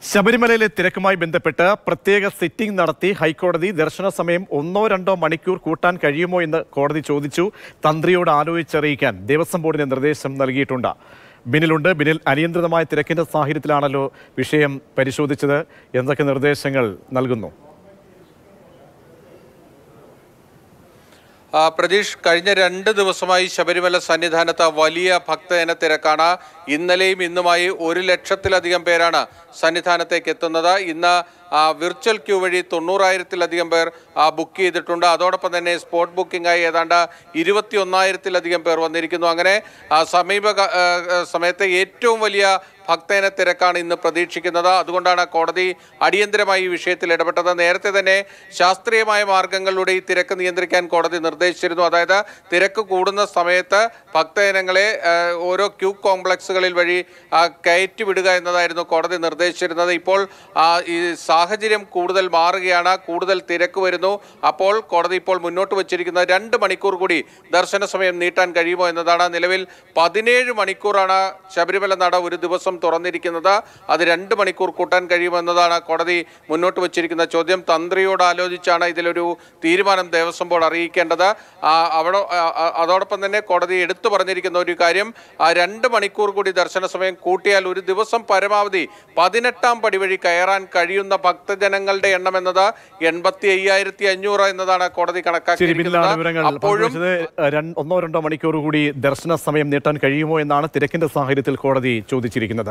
ശബരിമലയിലെ തിരക്കുമായി ബന്ധപ്പെട്ട് പ്രത്യേക സിറ്റിംഗ് നടത്തി ഹൈക്കോടതി ദർശന സമയം ഒന്നോ രണ്ടോ മണിക്കൂർ കൂട്ടാൻ കഴിയുമോ എന്ന് കോടതി ചോദിച്ചു തന്ത്രിയോട് ആലോചിച്ചറിയിക്കാൻ ദേവസ്വം ബോർഡിന് നിർദ്ദേശം നൽകിയിട്ടുണ്ട് ബിനിലുണ്ട് ബിനിൽ അനിയന്ത്രിതമായ തിരക്കിന്റെ സാഹചര്യത്തിലാണല്ലോ വിഷയം പരിശോധിച്ചത് എന്തൊക്കെ നിർദ്ദേശങ്ങൾ നൽകുന്നു ആ, പ്രതീഷ് കഴിഞ്ഞ രണ്ട് ദിവസമായി ശബരിമല സന്നിധാനത്ത് വലിയ ഭക്തജന തിരക്കാണ് ഇന്നലെയും ഇന്നുമായി ഒരു ലക്ഷത്തിലധികം പേരാണ് സന്നിധാനത്തേക്ക് എത്തുന്നത് ഇന്ന് ആ, വിർച്വൽ ക്യൂ വഴി തൊണ്ണൂറായിരത്തിലധികം പേർ ആ, ബുക്ക് ചെയ്തിട്ടുണ്ട് അതോടൊപ്പം തന്നെ സ്പോട്ട് ബുക്കിംഗായി ഏതാണ്ട് ഇരുപത്തി ഒന്നായിരത്തിലധികം പേർ വന്നിരിക്കുന്നു അങ്ങനെ ആ, സമീപ ക- ആ, ആ, സമയത്തെ ഏറ്റവും വലിയ ഭക്തജന തിരക്കാണ് ഇന്ന് പ്രതീക്ഷിക്കുന്നത് അതുകൊണ്ടാണ് കോടതി അടിയന്തരമായി ഈ വിഷയത്തിൽ ഇടപെട്ടത് നേരത്തെ തന്നെ ശാസ്ത്രീയമായ മാർഗങ്ങളിലൂടെ ഈ തിരക്ക് നിയന്ത്രിക്കാൻ കോടതി നിർദ്ദേശിച്ചിരുന്നു അതായത് തിരക്ക് കൂടുന്ന സമയത്ത് ഭക്തജനങ്ങളെ ആ, ഓരോ ക്യൂ കോംപ്ലക്സുകളിൽ വഴി ആ, കയറ്റി വിടുക എന്നതായിരുന്നു കോടതി നിർദ്ദേശിച്ചിരുന്നത് ഇപ്പോൾ ആ, ഈ സാഹചര്യം കൂടുതൽ മാറുകയാണ് കൂടുതൽ തിരക്ക് വരുന്നു അപ്പോൾ കോടതി ഇപ്പോൾ മുന്നോട്ട് വച്ചിരിക്കുന്ന രണ്ട് മണിക്കൂർ കൂടി ദർശന സമയം നീട്ടാൻ കഴിയുമോ എന്നതാണ് നിലവിൽ പതിനേഴ് മണിക്കൂറാണ് ശബരിമല നട ഒരു ദിവസം തുറന്നിരിക്കുന്നത് അത് രണ്ട് മണിക്കൂർ കൂട്ടാൻ കഴിയുമെന്നതാണ് കോടതി മുന്നോട്ട് വച്ചിരിക്കുന്ന ചോദ്യം തന്ത്രിയോട് ആലോചിച്ചാണ് ഇതിലൊരു തീരുമാനം ദേവസ്വം ബോർഡ് അറിയിക്കേണ്ടത് ആ, അവിടെ ആ, ആ, അതോടൊപ്പം തന്നെ കോടതി എടുത്തു പറഞ്ഞിരിക്കുന്ന ഒരു കാര്യം ആ, രണ്ട് മണിക്കൂർ കൂടി ദർശന സമയം കൂട്ടിയാൽ ഒരു ദിവസം പരമാവധി പതിനെട്ടാം പടി വഴി കയറാൻ കഴിയുന്ന ഭക്തജനങ്ങളുടെ എണ്ണം എന്നത് എൺപത്തി അയ്യായിരത്തി അഞ്ഞൂറ് എന്നതാണ് കോടതി ശരി ബിനിലാണ് വിവരങ്ങൾ കണക്കാക്കിയിരിക്കുന്നത് അപ്പോഴും പങ്കുവച്ചത് രണ്ട് ഒന്നോ രണ്ടോ മണിക്കൂർ കൂടി ദർശന സമയം നീട്ടാൻ കഴിയുമോ എന്നാണ് തിരക്കിന്റെ സാഹചര്യത്തിൽ കോടതി ചോദിച്ചിരിക്കുന്നത്